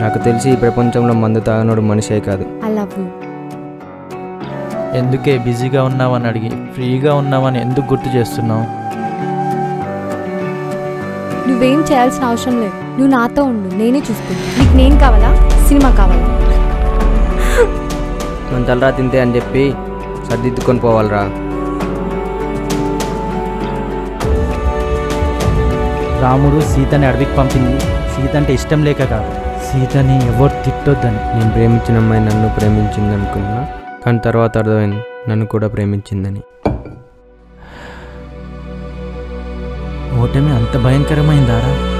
నాకు తెలిసి ఈ ప్రపంచంలో మందు తాగనోడు మనిషే కాదు ఐ లవ్ యూ ఎందుకే బిజీగా ఉన్నావని అడిగి ఫ్రీగా ఉన్నావని ఎందుకు గుర్తు చేస్తున్నావు నువ్వేం చేయాల్సిన అవసరం లేదు నువ్వు నాతో ఉండు నేనే చూసుకుంటా నీకు నేను కావాలా సినిమా కావాలా మన తలరా తింతే అని చెప్పి సర్దిద్దుకొని పోవాలిరా రాముడు సీతని అడవికి పంపింది సీత అంటే ఇష్టం లేక కాదు సీతని ఎవరు తిట్టొద్దని నేను ప్రేమించిన అమ్మాయి నన్ను ప్రేమించింది అనుకున్నా కానీ తర్వాత అర్థమైంది నన్ను కూడా ప్రేమించిందని ఓటమి అంత భయంకరమైందారా